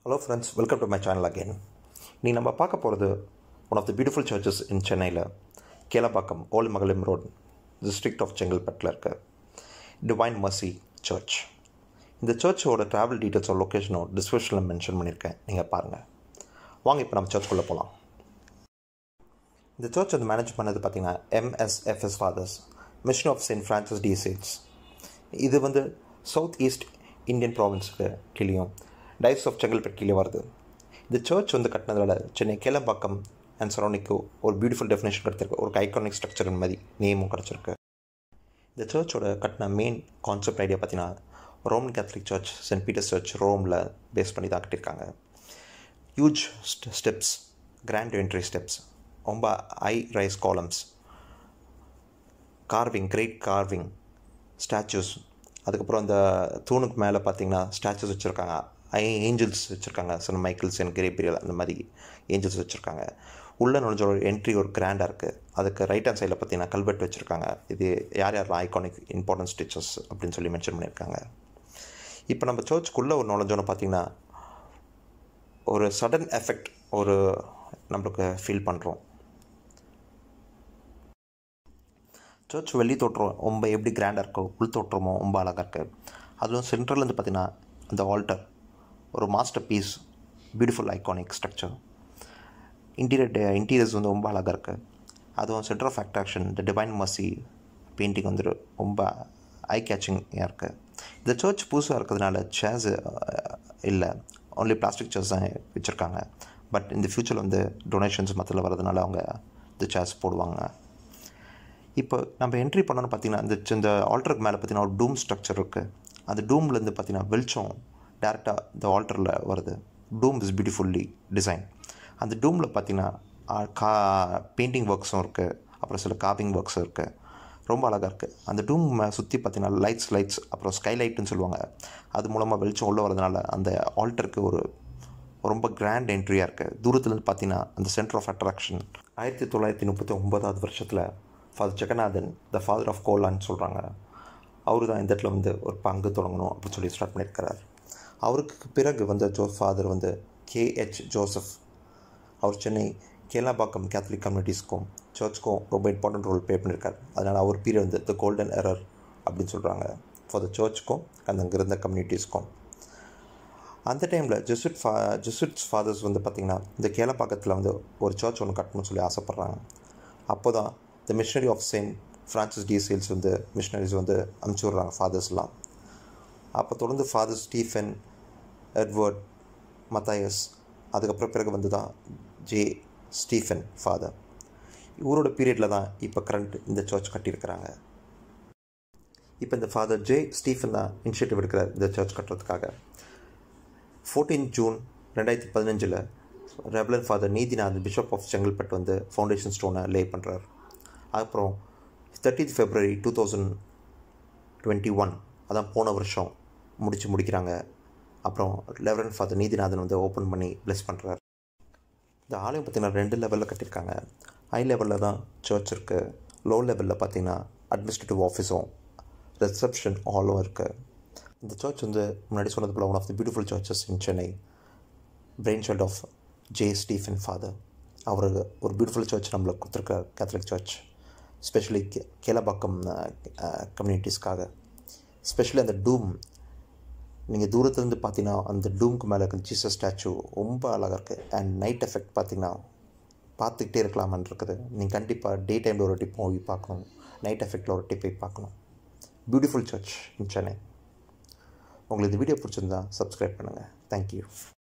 hello friends welcome to my channel again நீ நம்ம பார்க்க போகிறது one of the beautiful churches in சென்னையில் கேலப்பாக்கம் ஓல்ட் மகளிம் ரோட் டிஸ்ட்ரிக்ட் ஆஃப் செங்கல்பட்டில் இருக்க டிவைன் மர்சி சர்ச் இந்த சர்ச்சோட ட்ராவல் டீட்டெயில்ஸோ லொக்கேஷனோ டிஸ்கிரிப்ஷனில் மென்ஷன் பண்ணியிருக்கேன் நீங்கள் பாருங்கள் வாங்க இப்போ நம்ம சர்ச்சுக்குள்ளே போகலாம் இந்த சர்ச் வந்து மேனேஜ் பண்ணது பார்த்தீங்கன்னா MSFS fathers mission of Saint Francis de Sales இது வந்து சவுத் ஈஸ்ட் இந்தியன் ப்ராவின்ஸுக்கு கீழேயும் டைஸ் ஆஃப் செங்கல்பட்டு கீழே வருது இந்த சர்ச் வந்து கட்டினதால சென்னை கேலம்பாக்கம் அண்ட் சரௌண்டிங்க்கு ஒரு பியூட்டிஃபுல் டெஃபினேஷன் கிடச்சிருக்கு ஒரு ஐகானிக் ஸ்ட்ரக்சர் மாதிரி நேமும் கிடச்சிருக்கு இந்த சர்ச்சோட கட்டின மெயின் கான்செப்ட் ஐடியா பார்த்தீங்கன்னா Roman Catholic church Saint Peter's church ரோமில் பேஸ் பண்ணி தான் கட்டியிருக்காங்க huge steps grand entry steps ரொம்ப high rise columns carving great carving statues அதுக்கப்புறம் அந்த தூணுக்கு மேலே பார்த்தீங்கன்னா ஸ்டாச்சூஸ் வச்சுருக்காங்க ஐ ஏஞ்சல்ஸ் வச்சுருக்காங்க சென்ட் மைக்கிள்ஸ் அண்ட் கிரேபிரியல் அந்த மாதிரி ஏஞ்சல்ஸ் வச்சுருக்காங்க உள்ளே நுழைஞ்ச ஒரு என்ட்ரி ஒரு கிராண்டாக இருக்குது அதுக்கு ரைட் ஹேண்ட் சைடில் பார்த்தீங்கன்னா கல்வெட்டு வச்சுருக்காங்க இது யார் யார் ஐகானிக் இம்பார்ட்டன்ட் ஸ்டிச்சஸ் அப்படின்னு சொல்லி மென்ஷன் பண்ணியிருக்காங்க இப்போ நம்ம சர்ச்சுக்குள்ளே ஒரு நுழைஞ்சோன்னு பார்த்தீங்கன்னா ஒரு சடன் எஃபெக்ட் ஒரு நம்மளுக்கு ஃபீல் பண்ணுறோம் சர்ச் வெளி தோற்றம் ரொம்ப எப்படி கிராண்டாக இருக்கோ உள் தோற்றமோ ரொம்ப அழகாக இருக்குது அதுவும் சென்ட்ரல்லேருந்து பார்த்தீங்கன்னா அந்த ஆல்டர் ஒரு masterpiece beautiful iconic structure interior interiors வந்து ரொம்ப அழகாக இருக்குது அதுவும் சென்டர் ஆஃப் அட்ராக்ஷன் இந்த டிவைன் மர்சி பெயிண்டிங் வந்து ரொம்ப ஐ கேச்சிங்காக இருக்குது இந்த சர்ச் புதுசாக இருக்கிறதுனால சேர்ஸ் இல்லை ஒன்லி பிளாஸ்டிக் சேர்ஸ் தான் வச்சுருக்காங்க பட் இந்த ஃப்யூச்சரில் வந்து டொனேஷன்ஸ் மற்றல வரதுனால அவங்க இந்த சேர்ஸ் போடுவாங்க இப்போ நம்ம என்ட்ரி பண்ணோன்னு பார்த்தீங்கன்னா இந்த இந்த ஆல்டருக்கு மேலே பார்த்தீங்கன்னா ஒரு டூம் ஸ்ட்ரக்சர் இருக்குது அந்த டூம்லேருந்து பார்த்தீங்கன்னா வெளிச்சம் டேரெக்டாக இந்த ஆல்டரில் வருது டூம் இஸ் பியூட்டிஃபுல்லி டிசைன் அந்த டூமில் பார்த்தீங்கன்னா கா பெயிண்டிங் ஒர்க்ஸும் இருக்குது அப்புறம் சில காப்பிங் ஒர்க்ஸும் இருக்குது ரொம்ப அழகாக இருக்குது அந்த டூம் சுற்றி பார்த்தீங்கன்னா லைட்ஸ் லைட்ஸ் அப்புறம் ஸ்கை லைட்டுன்னு சொல்லுவாங்க அது மூலமாக வெளிச்சம் உள்ளே வரதுனால அந்த ஆல்டருக்கு ஒரு ரொம்ப கிராண்ட் என்ட்ரியாக இருக்குது தூரத்துலேருந்து பார்த்தீங்கன்னா அந்த சென்டர் ஆஃப் அட்ராக்ஷன் ஆயிரத்தி தொள்ளாயிரத்தி முப்பத்தி ஒன்பதாவது வருஷத்தில் father Jaganathan the father of கோலான்னு சொல்கிறாங்க அவர் தான் இந்த இடத்துல வந்து ஒரு பங்கு தொடங்கணும் அப்படின்னு சொல்லி ஸ்டார்ட் பண்ணியிருக்கிறார் அவருக்கு பிறகு வந்து ஜோ ஃபாதர் வந்து கேஹெச் ஜோசப் அவர் சென்னை கேலாபாக்கம் கேத்தலிக் கம்யூனிட்டிஸ்க்கும் சர்ச்சுக்கும் ரொம்ப இம்பார்ட்டன்ட் ரோல் ப்ளே பண்ணியிருக்கார் அதனால் அவர் பீரியட் வந்து த கோல்டன் எரர் அப்படின்னு சொல்கிறாங்க ஃபார் த சர்ச்சுக்கும் அந்த அங்கே இருந்த கம்யூனிட்டிஸ்க்கும் அந்த டைமில் ஜெசுட் ஃபா ஜெசுட்ஸ் ஃபாதர்ஸ் வந்து பார்த்திங்கன்னா இந்த கேலப்பாக்கத்தில் வந்து ஒரு சர்ச் ஒன்று கட்டணும்னு சொல்லி ஆசைப்பட்றாங்க அப்போ தான் the missionary of Saint Francis de Sales வந்து மிஷனரிஸ் வந்து அனுப்பிச்சி விட்றாங்க ஃபாதர்ஸ்லாம் அப்போ தொடர்ந்து ஃபாதர் ஸ்டீஃபன் எட்வர்ட் மத்தாயஸ் அதுக்கப்புறம் பிறகு வந்து தான் ஜே ஸ்டீஃபன் ஃபாதர் இவரோட பீரியடில் தான் இப்போ கரண்ட் இந்த சர்ச் கட்டியிருக்கிறாங்க இப்போ இந்த ஃபாதர் ஜே ஸ்டீஃபன் தான் இனிஷியேட்டிவ் எடுக்கிறார் இந்த சர்ச் கட்டுறதுக்காக ஃபோர்டீன் ஜூன் ரெண்டாயிரத்தி பதினஞ்சில் reverend father Neethinath bishop of Chengalpattu வந்து ஃபவுண்டேஷன் ஸ்டோனை லே பண்ணுறார் அப்புறம் thirtieth February two thousand twenty one அதான் போன வருஷம் முடித்து முடிக்கிறாங்க அப்புறம் லெவரன் ஃபாதர் நீதிநாதன் வந்து ஓப்பன் பண்ணி ப்ளெஸ் பண்ணுறாரு இந்த ஆலயம் பார்த்திங்கன்னா ரெண்டு லெவலில் கட்டியிருக்காங்க ஹை லெவலில் தான் சர்ச் இருக்குது லோ லெவலில் பார்த்திங்கன்னா அட்மினிஸ்ட்ரேட்டிவ் ஆஃபீஸும் ரிசப்ஷன் ஹாலும் இருக்குது இந்த சர்ச் வந்து முன்னாடி சொன்னது போல் one of the beautiful churches in Chennai brainchild of J Stephen father அவர் ஒரு பியூட்டிஃபுல் சர்ச் நம்மளுக்கு கொடுத்துருக்கார் கேத்தலிக் சர்ச் ஸ்பெஷலி கே கேலபாக்கம் கம்யூனிட்டிஸ்க்காக ஸ்பெஷலி அந்த டூம் நீங்கள் தூரத்துலேருந்து பார்த்தீங்கன்னா அந்த டூமுக்கு மேலே இருக்க ஜீசஸ் ஸ்டாச்சு ரொம்ப அழகாக இருக்குது அண்ட் நைட் எஃபெக்ட் பார்த்தீங்கன்னா பார்த்துக்கிட்டே இருக்கலாமான் இருக்குது நீங்கள் கண்டிப்பாக டே டைமில் ஒரு வாட்டி போய் பார்க்கணும் நைட் எஃபெக்டில் ஒரு வாட்டி போய் பார்க்கணும் பியூட்டிஃபுல் சர்ச் இன் சென்னை உங்களுக்கு இந்த வீடியோ பிடிச்சிருந்தா சப்ஸ்கிரைப் பண்ணுங்கள் தேங்க்யூ